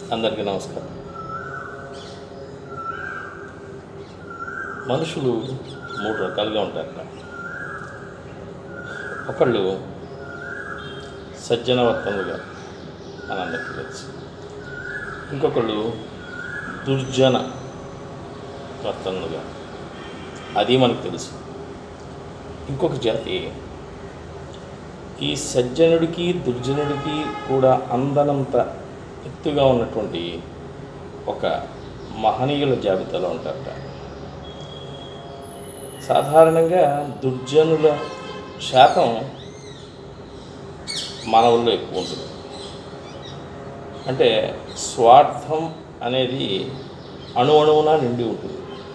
అందరికీ నమస్కారం మనుషులు మూడు రకాలుగా ఉంటారు ఒకళ్ళు సజ్జనవర్తనులుగా మనందరికీ తెలుసు ఇంకొకళ్ళు దుర్జన వర్తనులుగా అది మనకు తెలుసు ఇంకొక జాతి ఈ సజ్జనుడికి దుర్జనుడికి కూడా అందనంత ఎత్తుగా ఉన్నటువంటి ఒక మహనీయుల జాబితాలో ఉంటారట సాధారణంగా దుర్జనుల శాతం మానవుల్లో ఎక్కువ ఉంటుంది అంటే స్వార్థం అనేది అణు అణువున నిండి ఉంటుంది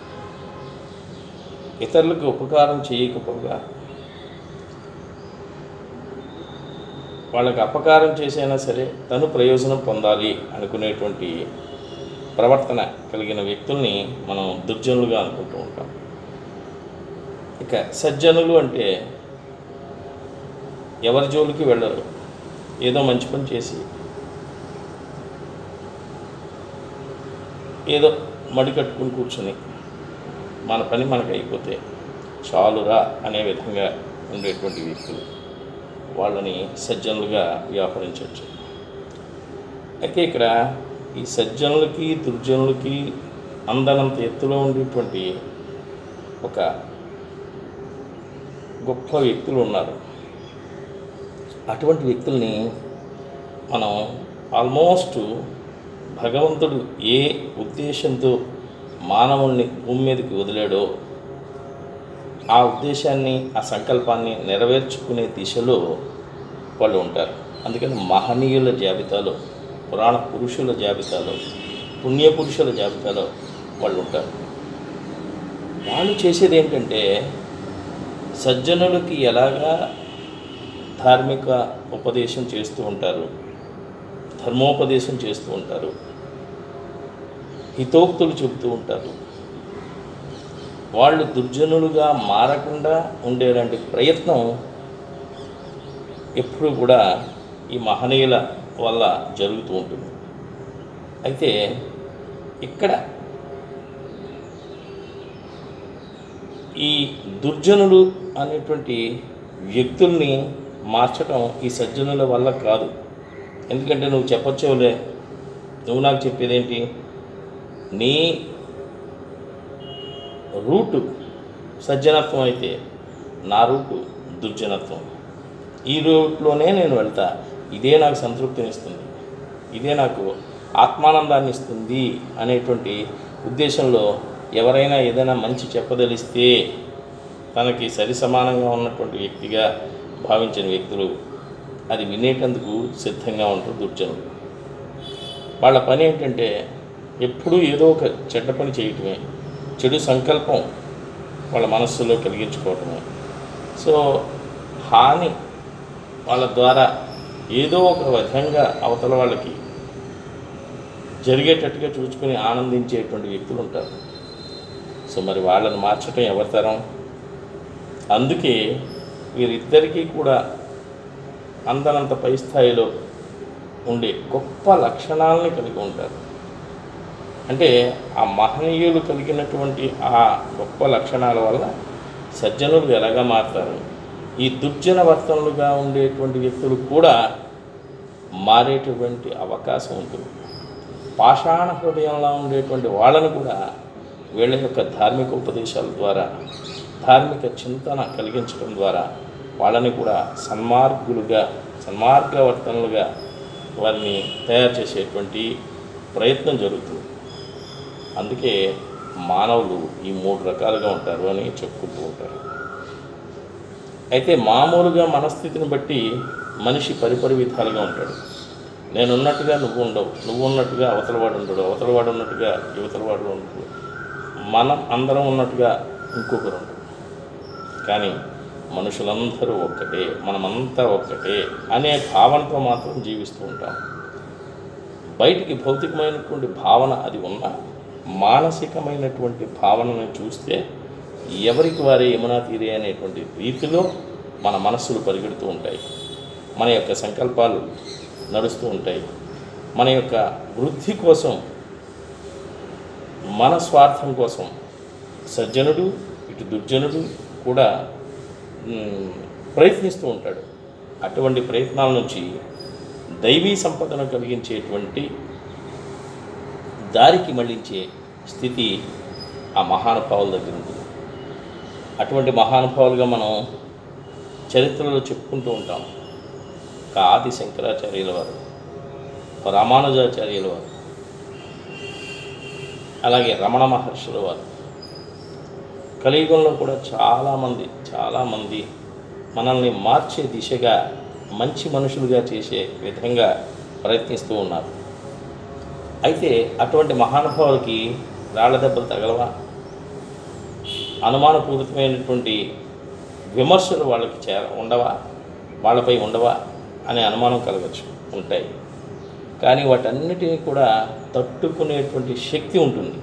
ఇతరులకు ఉపకారం చేయకపోగా వాళ్ళకి అపకారం చేసైనా సరే తను ప్రయోజనం పొందాలి అనుకునేటువంటి ప్రవర్తన కలిగిన వ్యక్తుల్ని మనం దుర్జనులుగా అనుకుంటూ ఉంటాం ఇక సజ్జనులు అంటే ఎవరి జోలికి వెళ్ళరు ఏదో మంచి పని చేసి ఏదో మడి కట్టుకుని కూర్చొని మన పని మనకు అయిపోతే చాలురా అనే విధంగా ఉండేటువంటి వ్యక్తులు వాళ్ళని సజ్జనులుగా వ్యాపరించవచ్చు అయితే ఇక్కడ ఈ సజ్జనులకి దుర్జనులకి అందనంత ఎత్తులో ఉండేటువంటి ఒక గొప్ప వ్యక్తులు ఉన్నారు అటువంటి వ్యక్తుల్ని మనం ఆల్మోస్ట్ భగవంతుడు ఏ ఉద్దేశంతో మానవుణ్ణి భూమి మీదకి వదిలాడో ఆ ఉద్దేశాన్ని ఆ సంకల్పాన్ని నెరవేర్చుకునే దిశలో వాళ్ళు ఉంటారు అందుకని మహనీయుల జాబితాలో పురాణ పురుషుల జాబితాలో పుణ్యపురుషుల జాబితాలో వాళ్ళు ఉంటారు వాళ్ళు చేసేది ఏంటంటే సజ్జనులకి ఎలాగా ధార్మిక ఉపదేశం చేస్తూ ఉంటారు ధర్మోపదేశం చేస్తూ ఉంటారు హితోక్తులు చెబుతూ ఉంటారు వాళ్ళు దుర్జనులుగా మారకుండా ఉండేలాంటి ప్రయత్నం ఎప్పుడు కూడా ఈ మహనీయుల వల్ల జరుగుతూ ఉంటుంది అయితే ఇక్కడ ఈ దుర్జనులు అనేటువంటి వ్యక్తుల్ని మార్చడం ఈ సజ్జనుల వల్ల కాదు ఎందుకంటే నువ్వు చెప్పొచ్చేవులే నువ్వు నాకు చెప్పేదేంటి నీ రూటు సజ్జనత్వం అయితే నా రూటు దుర్జనత్వం ఈ రూట్లోనే నేను వెళ్తా ఇదే నాకు సంతృప్తినిస్తుంది ఇదే నాకు ఆత్మానందాన్ని ఇస్తుంది అనేటువంటి ఉద్దేశంలో ఎవరైనా ఏదైనా మంచి చెప్పదలిస్తే తనకి సరి సమానంగా ఉన్నటువంటి వ్యక్తిగా భావించిన వ్యక్తులు అది వినేటందుకు సిద్ధంగా ఉంటారు దుర్జనులు వాళ్ళ పని ఏంటంటే ఎప్పుడూ ఏదో ఒక చెడ్డ పని చేయటమే చెడు సంకల్పం వాళ్ళ మనస్సులో కలిగించుకోవటమే సో హాని వాళ్ళ ద్వారా ఏదో ఒక విధంగా అవతల వాళ్ళకి జరిగేటట్టుగా చూసుకుని ఆనందించేటువంటి వ్యక్తులు ఉంటారు సో మరి వాళ్ళని మార్చడం ఎవరి తరం అందుకే వీరిద్దరికీ కూడా అందనంత పై స్థాయిలో ఉండే గొప్ప లక్షణాలని కలిగి ఉంటారు అంటే ఆ మహనీయులు కలిగినటువంటి ఆ గొప్ప లక్షణాల వల్ల సజ్జనులు ఎలాగా మారుతారు ఈ దుర్జన వర్తనలుగా ఉండేటువంటి వ్యక్తులు కూడా మారేటువంటి అవకాశం ఉంటుంది పాషాణ హృదయంలో ఉండేటువంటి వాళ్ళను కూడా వీళ్ళ యొక్క ధార్మిక ఉపదేశాల ద్వారా ధార్మిక చింతన కలిగించడం ద్వారా వాళ్ళని కూడా సన్మార్గులుగా సన్మార్గవర్తనలుగా వారిని తయారు చేసేటువంటి ప్రయత్నం జరుగుతుంది అందుకే మానవులు ఈ మూడు రకాలుగా ఉంటారు అని చెప్పుకుంటూ ఉంటారు అయితే మామూలుగా మనస్థితిని బట్టి మనిషి పరిపరి విధాలుగా ఉంటాడు నేను ఉన్నట్టుగా నువ్వు ఉండవు నువ్వు ఉన్నట్టుగా అవతలవాడు ఉండడు అవతలవాడు ఉన్నట్టుగా యువతలవాడు ఉండడు మనం అందరం ఉన్నట్టుగా ఇంకొకరు ఉండడు కానీ మనుషులందరూ ఒక్కటే మనమంతా ఒక్కటే అనే భావనతో మాత్రం జీవిస్తూ ఉంటాం బయటికి భౌతికమైనటువంటి భావన అది ఉన్నా మానసికమైనటువంటి భావనను చూస్తే ఎవరికి వారే యమునా తీరే అనేటువంటి రీతిలో మన మనస్సులు పరిగెడుతూ ఉంటాయి మన యొక్క సంకల్పాలు నడుస్తూ ఉంటాయి మన యొక్క వృద్ధి కోసం మన స్వార్థం కోసం సజ్జనుడు ఇటు దుర్జనుడు కూడా మ్, ప్రయత్నిస్తూ ఉంటాడు అటువంటి ప్రయత్నాల నుంచి దైవీ సంపదను కలిగించేటువంటి దారికి మళ్ళించే స్థితి ఆ మహానుభావుల దగ్గర ఉంది అటువంటి మహానుభావులుగా మనం చరిత్రలో చెప్పుకుంటూ ఉంటాం ఒక ఆది శంకరాచార్యుల వారు ఒక రామానుజాచార్యుల వారు అలాగే రమణ మహర్షుల వారు కలియుగంలో కూడా చాలామంది చాలామంది మనల్ని మార్చే దిశగా మంచి మనుషులుగా చేసే విధంగా ప్రయత్నిస్తూ ఉన్నారు అయితే అటువంటి మహానుభావులకి రాళ్ల దెబ్బలు తగలవా అనుమానపూరితమైనటువంటి విమర్శలు వాళ్ళకి చే ఉండవా వాళ్ళపై ఉండవా అనే అనుమానం కలగచ్చు ఉంటాయి కానీ వాటన్నిటినీ కూడా తట్టుకునేటువంటి శక్తి ఉంటుంది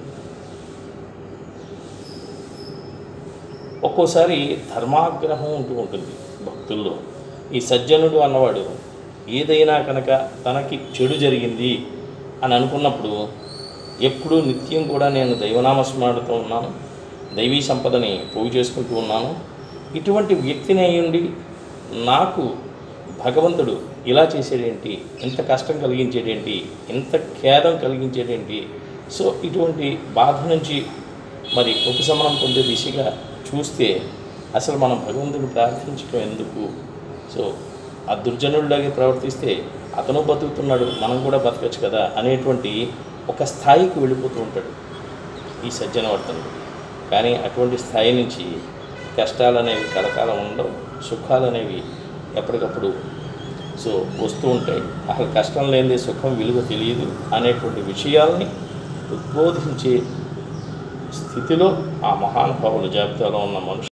ఒక్కోసారి ధర్మాగ్రహం ఉంటూ ఉంటుంది భక్తుల్లో ఈ సజ్జనుడు అన్నవాడు ఏదైనా కనుక తనకి చెడు జరిగింది అని అనుకున్నప్పుడు ఎప్పుడూ నిత్యం కూడా నేను దైవనామస్మరణతో ఉన్నాను దైవీ సంపదని పోగు చేసుకుంటూ ఉన్నాను ఇటువంటి వ్యక్తిని అయ్యుండి నాకు భగవంతుడు ఇలా చేసేదేంటి ఇంత కష్టం కలిగించేదేంటి ఇంత ఖేదం కలిగించేదేంటి సో ఇటువంటి బాధ నుంచి మరి ఉపశమనం పొందే దిశగా చూస్తే అసలు మనం భగవంతుడు ప్రార్థించడం ఎందుకు సో ఆ దుర్జనుడిలాగే ప్రవర్తిస్తే అతను బతుకుతున్నాడు మనం కూడా బతకచ్చు కదా అనేటువంటి ఒక స్థాయికి వెళ్ళిపోతూ ఉంటాడు ఈ సజ్జనవర్తనుడు కానీ అటువంటి స్థాయి నుంచి కష్టాలు అనేవి కలకాలం ఉండవు సుఖాలు అనేవి ఎప్పటికప్పుడు సో వస్తూ ఉంటాయి అసలు కష్టం లేనిదే సుఖం విలువ తెలియదు అనేటువంటి విషయాల్ని ఉద్బోధించే స్థితిలో ఆ మహానుభావుల జాబితాలో ఉన్న మనుషులు